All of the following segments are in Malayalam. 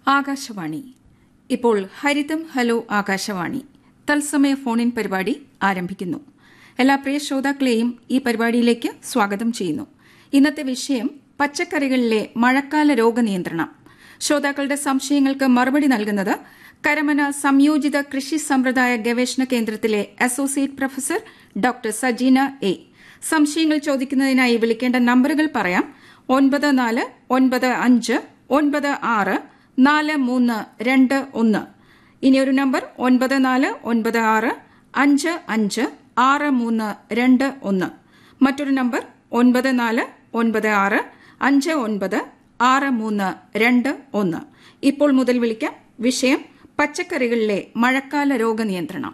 ആകാശവാണി ഇപ്പോൾ ഹരിതം ഹലോ ആകാശവാണി തത്സമയ ഫോണിൻ പരിപാടി ആരംഭിക്കുന്നു എല്ലാ പ്രിയ ശ്രോതാക്കളെയും ഈ പരിപാടിയിലേക്ക് സ്വാഗതം ചെയ്യുന്നു ഇന്നത്തെ വിഷയം പച്ചക്കറികളിലെ മഴക്കാല രോഗനിയന്ത്രണം ശ്രോതാക്കളുടെ സംശയങ്ങൾക്ക് മറുപടി നൽകുന്നത് കരമന സംയോജിത കൃഷി സമ്പ്രദായ ഗവേഷണ കേന്ദ്രത്തിലെ associate professor doctor Sajeena A സംശയങ്ങൾ ചോദിക്കുന്നതിനായി വിളിക്കേണ്ട നമ്പറുകൾ പറയാം ഒൻപത് നാല് ഒൻപത് അഞ്ച് ഒൻപത് ആറ് നാല് മൂന്ന് രണ്ട് ഒന്ന് ഇനിയൊരു നമ്പർ ഒൻപത് നാല് ഒൻപത് ആറ് അഞ്ച് അഞ്ച് ആറ് മൂന്ന് രണ്ട് ഒന്ന് മറ്റൊരു നമ്പർ ഒൻപത് നാല് ഒൻപത് ആറ് അഞ്ച് ഒൻപത് ആറ് മൂന്ന് രണ്ട് ഒന്ന് ഇപ്പോൾ മുതൽ വിളിക്കാം വിഷയം പച്ചക്കറികളിലെ മഴക്കാല രോഗനിയന്ത്രണം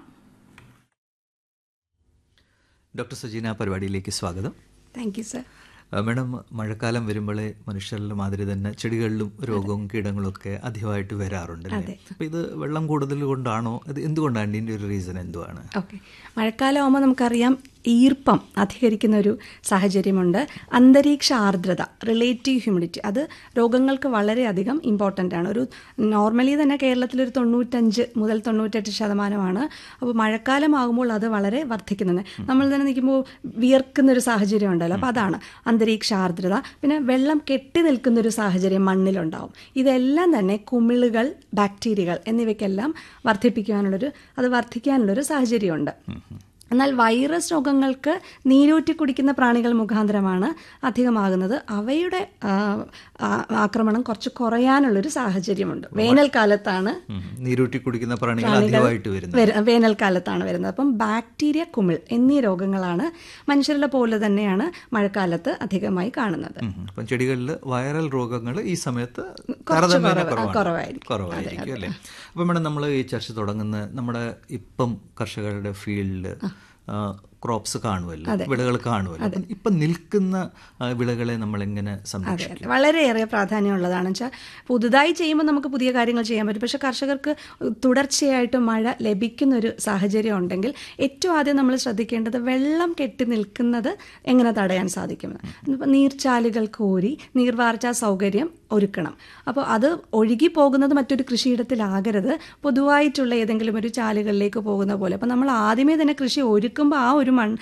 ഡോക്ടർ സജീന പരിപാടിയിലേക്ക് സ്വാഗതം താങ്ക് യു സർ ആ, മാഡം മഴക്കാലം വരുമ്പോഴേ മനുഷ്യരുടെ മാതിരി തന്നെ ചെടികളിലും രോഗവും കീടങ്ങളും ഒക്കെ അധികമായിട്ട് വരാറുണ്ട് അല്ലേ അപ്പൊ ഇത് വെള്ളം കൂടുതൽ കൊണ്ടാണോ ഇത് എന്തുകൊണ്ടാണ് ഇതിന്റെ ഒരു റീസൺ എന്തുവാണ് ഓക്കെ മഴക്കാലം ആകുമ്പോൾ നമുക്കറിയാം ഈർപ്പം അധികരിക്കുന്ന ഒരു സാഹചര്യമുണ്ട് അന്തരീക്ഷ ആർദ്രത റിലേറ്റീവ് ഹ്യൂമിഡിറ്റി അത് രോഗങ്ങൾക്ക് വളരെയധികം ഇമ്പോർട്ടൻ്റ് ആണ് ഒരു നോർമലി തന്നെ കേരളത്തിൽ ഒരു തൊണ്ണൂറ്റഞ്ച് മുതൽ തൊണ്ണൂറ്റെട്ട് ശതമാനമാണ് അപ്പോൾ മഴക്കാലമാകുമ്പോൾ അത് വളരെ വർദ്ധിക്കുന്നുണ്ട് നമ്മൾ തന്നെ നിൽക്കുമ്പോൾ വിയർക്കുന്ന ഒരു സാഹചര്യം ഉണ്ടല്ലോ അപ്പോൾ അതാണ് അന്തരീക്ഷ ആർദ്രത പിന്നെ വെള്ളം കെട്ടി നിൽക്കുന്ന ഒരു സാഹചര്യം മണ്ണിലുണ്ടാവും ഇതെല്ലാം തന്നെ കുമിളുകൾ ബാക്ടീരിയകൾ എന്നിവയ്ക്കെല്ലാം വർദ്ധിപ്പിക്കാനുള്ളൊരു അത് വർദ്ധിക്കാനുള്ളൊരു സാഹചര്യമുണ്ട് എന്നാൽ വൈറസ് രോഗങ്ങൾക്ക് നീരൂറ്റി കുടിക്കുന്ന പ്രാണികൾ മുഖാന്തരമാണ് അധികമാകുന്നത് അവയുടെ ആ, ആ- ആക്രമണം കുറച്ച് കുറയാനുള്ളൊരു സാഹചര്യമുണ്ട് വേനൽക്കാലത്താണ് ഉം. നീരൂറ്റി കുടിക്കുന്ന പ്രാണികൾ അധികമായിട്ട് വരുന്നത് വര- വേനൽക്കാലത്താണ് വരുന്നത് അപ്പം ബാക്ടീരിയ കുമിൾ എന്നീ രോഗങ്ങളാണ് മനുഷ്യരുടെ പോലെ തന്നെയാണ് മഴക്കാലത്ത് അധികമായി കാണുന്നത് ഉം. അപ്പം ചെടികളിൽ വൈറൽ രോഗങ്ങൾ ഈ സമയത്ത് താരതമ്യേന കുറവ്- കുറവാണ്. കുറവായിരിക്കും. കുറവായിരിക്കും അല്ലേ അപ്പം മേഡം നമ്മൾ ഈ ചർച്ച തുടങ്ങുന്ന നമ്മുടെ ഇപ്പം കർഷകരുടെ ഫീൽഡിൽ ക്രോപ്സ് കാണുമല്ലോ വിളകൾ കാണുമല്ലോ അപ്പം ഇപ്പം നിൽക്കുന്ന ആ, വിളകളെ നമ്മൾ എങ്ങനെ സംരക്ഷിക്കും അതെ വളരെയേറെ പ്രാധാന്യമുള്ളതാണ് വെച്ചാൽ പുതുതായി ചെയ്യുമ്പോൾ നമുക്ക് പുതിയ കാര്യങ്ങൾ ചെയ്യാൻ പറ്റും പക്ഷെ കർഷകർക്ക് തുടർച്ചയായിട്ട് മഴ ലഭിക്കുന്ന ഒരു സാഹചര്യം ഉണ്ടെങ്കിൽ ഏറ്റവും ആദ്യം നമ്മൾ ശ്രദ്ധിക്കേണ്ടത് വെള്ളം കെട്ടി നിൽക്കുന്നത് എങ്ങനെ തടയാൻ സാധിക്കുമെന്ന് ഇപ്പം നീർച്ചാലുകൾ കോരി നീർവാർച്ചാ സൗകര്യം ഒരുക്കണം അപ്പോൾ അത് ഒഴുകി പോകുന്നത് മറ്റൊരു കൃഷിയിടത്തിലാകരുത് പൊതുവായിട്ടുള്ള ഏതെങ്കിലും ഒരു ചാലുകളിലേക്ക് പോകുന്ന പോലെ അപ്പോൾ നമ്മൾ ആദ്യമേ തന്നെ കൃഷി ഒരുക്കുമ്പോൾ ആ ഒരു മൺ